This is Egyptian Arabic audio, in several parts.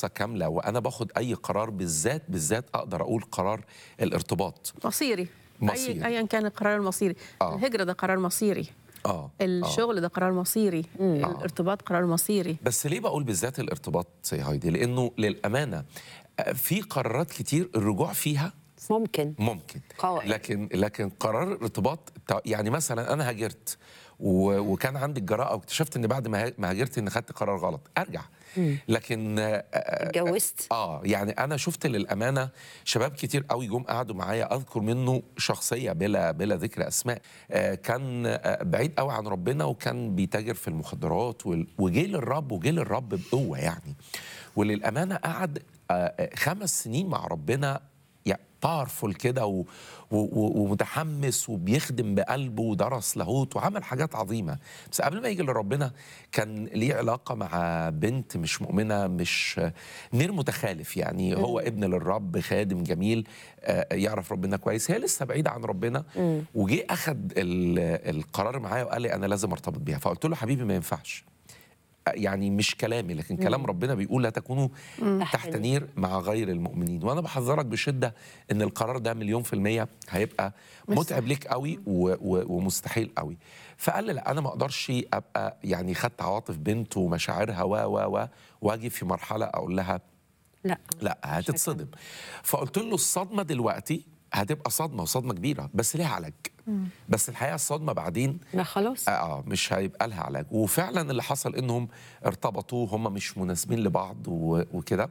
فرصه كامله وانا باخد اي قرار بالذات بالذات اقدر اقول قرار الارتباط مصيري مصيري. أي- ايا كان القرار المصيري آه. الهجره ده قرار مصيري اه الشغل ده قرار مصيري الارتباط قرار مصيري بس ليه بقول بالذات الارتباط يا هايدي لانه للامانه آه، في قرارات كتير الرجوع فيها ممكن ممكن قوي. لكن لكن قرار الارتباط تا- يعني مثلا انا هاجرت و- وكان عندي الجراءه واكتشفت ان بعد ما ها- ما هاجرت ان خدت قرار غلط ارجع لكن آه، آه، اتجوزت اه يعني انا شفت للامانه شباب كتير قوي جم قعدوا معايا اذكر منه شخصيه بلا بلا ذكر اسماء آه كان آه بعيد قوي عن ربنا وكان بيتاجر في المخدرات وال- وجه للرب وجه للرب بقوه يعني وللامانه قعد آه آه، خمس سنين مع ربنا يعني باورفول كده و- و- و- ومتحمس وبيخدم بقلبه ودرس لاهوت وعمل حاجات عظيمه بس قبل ما يجي لربنا كان ليه علاقه مع بنت مش مؤمنه مش نير متخالف يعني هو ابن للرب خادم جميل آه، يعرف ربنا كويس هي لسه بعيده عن ربنا وجي اخد ال- القرار معايا وقال لي انا لازم ارتبط بيها فقلت له حبيبي ما ينفعش يعني مش كلامي لكن كلام ربنا بيقول لا تكونوا تحت تحت نير مع غير المؤمنين وانا بحذرك بشده ان القرار ده مليون في الميه هيبقى متعب ليك قوي و- و- ومستحيل قوي فقال لي لا انا ما اقدرش ابقى يعني خدت عواطف بنت ومشاعرها و و و واجي في مرحله اقول لها لا لا هتتصدم فقلت له الصدمه دلوقتي هتبقى صدمه وصدمه كبيره بس ليها علاج بس الحقيقه الصدمه بعدين ما خلاص اه مش هيبقى لها علاج وفعلا اللي حصل انهم ارتبطوا هم مش مناسبين لبعض و- وكده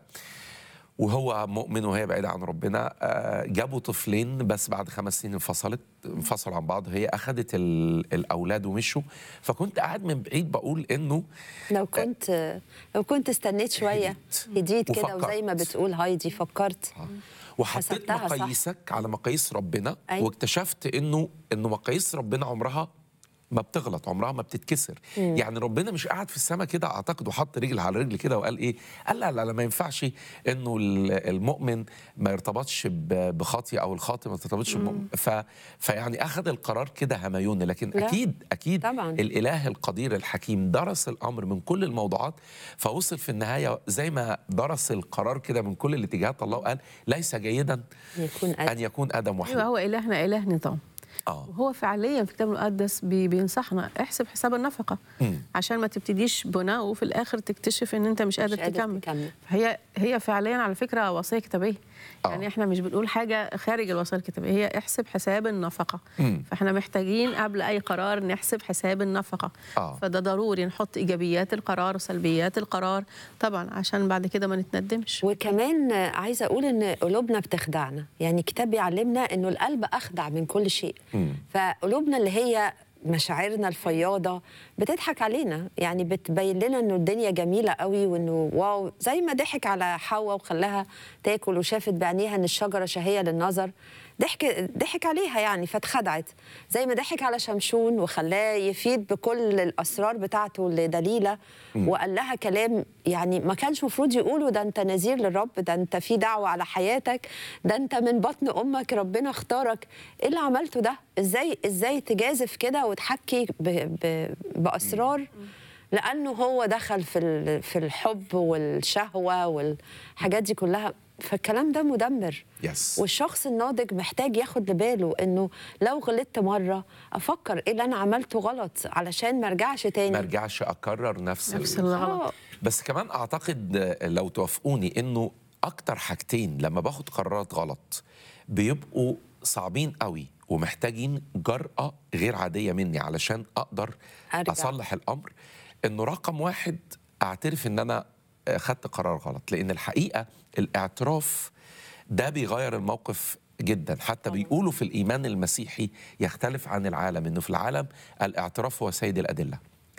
وهو مؤمن وهي بعيدة عن ربنا آه، جابوا طفلين بس بعد خمس سنين انفصلت انفصلوا عن بعض هي أخذت ال- الأولاد ومشوا فكنت قاعد من بعيد بقول إنه لو كنت لو كنت استنيت شويه هديت. هديت كده وفكرت. وزي ما بتقول هايدي فكرت وحطيت حسبتها صح. مقاييسك على مقاييس ربنا أيوة. واكتشفت انه انه مقاييس ربنا عمرها ما بتغلط عمرها ما بتتكسر يعني ربنا مش قاعد في السماء كده اعتقد وحط رجل على رجل كده وقال ايه قال لا لا, لا ما ينفعش انه ال- المؤمن ما يرتبطش ب- بخاطئ او الخاطئ ما ترتبطش بمؤمن ف فيعني اخذ القرار كده هميوني لكن لا. اكيد اكيد طبعاً. الاله القدير الحكيم درس الامر من كل الموضوعات فوصل في النهايه زي ما درس القرار كده من كل الاتجاهات الله قال ليس جيدا يكون ان يكون ادم وحيد ايوه هو الهنا اله نظام اه وهو فعليا في الكتاب المقدس بي- بينصحنا احسب حساب النفقه مم. عشان ما تبتديش بناء وفي الاخر تكتشف ان انت مش قادر, قادر تكمل. تكمل. هي هي فعليا على فكره وصيه كتابيه آه. يعني احنا مش بنقول حاجه خارج الوصيه الكتابيه هي احسب حساب النفقه مم. فاحنا محتاجين قبل اي قرار نحسب حساب النفقه آه. فده ضروري نحط ايجابيات القرار وسلبيات القرار طبعا عشان بعد كده ما نتندمش وكمان عايزه اقول ان قلوبنا بتخدعنا يعني الكتاب بيعلمنا انه القلب اخدع من كل شيء مم. فقلوبنا اللي هي مشاعرنا الفياضه بتضحك علينا يعني بتبين لنا انه الدنيا جميله قوي وانه واو زي ما ضحك على حواء وخلاها تاكل وشافت بعينيها ان الشجره شهيه للنظر ضحك ضحك عليها يعني فاتخدعت زي ما ضحك على شمشون وخلاه يفيد بكل الاسرار بتاعته لدليله وقال لها كلام يعني ما كانش مفروض يقوله ده انت نذير للرب ده انت في دعوه على حياتك ده انت من بطن امك ربنا اختارك ايه اللي عملته ده ازاي ازاي تجازف كده وتحكي ب ب باسرار لانه هو دخل في ال- في الحب والشهوه والحاجات دي كلها فالكلام ده مدمر يس والشخص الناضج محتاج ياخد لباله انه لو غلطت مره افكر ايه اللي انا عملته غلط علشان ما ارجعش تاني ما ارجعش اكرر نفس نفس ال- الغلط آه. بس كمان اعتقد آه، لو توافقوني انه اكتر حاجتين لما باخد قرارات غلط بيبقوا صعبين قوي ومحتاجين جرأة غير عادية مني علشان أقدر أرجع. أصلح الأمر إنه رقم واحد أعترف إن أنا آه، خدت قرار غلط لأن الحقيقة الاعتراف ده بيغير الموقف جدا حتى بيقولوا في الإيمان المسيحي يختلف عن العالم إنه في العالم الاعتراف هو سيد الأدلة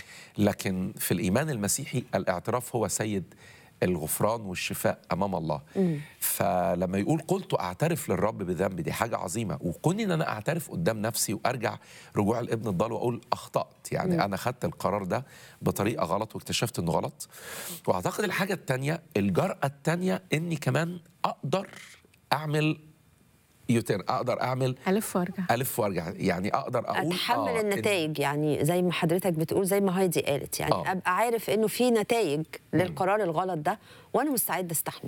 لكن في الإيمان المسيحي الاعتراف هو سيد الغفران والشفاء أمام الله فلما يقول قلت أعترف للرب بذنبي دي حاجة عظيمة وكوني أن أنا أعترف قدام نفسي وأرجع رجوع الابن الضال وأقول أخطأت يعني أنا خدت القرار ده بطريقة غلط واكتشفت أنه غلط وأعتقد الحاجة التانية الجرأة التانية أني كمان أقدر أعمل يوتيرن اقدر اعمل الف وارجع الف وارجع يعني اقدر اقول اتحمل آه، إن- النتائج يعني زي ما حضرتك بتقول زي ما هايدي قالت يعني آه. ابقى عارف انه في نتائج للقرار الغلط ده وانا مستعد استحمل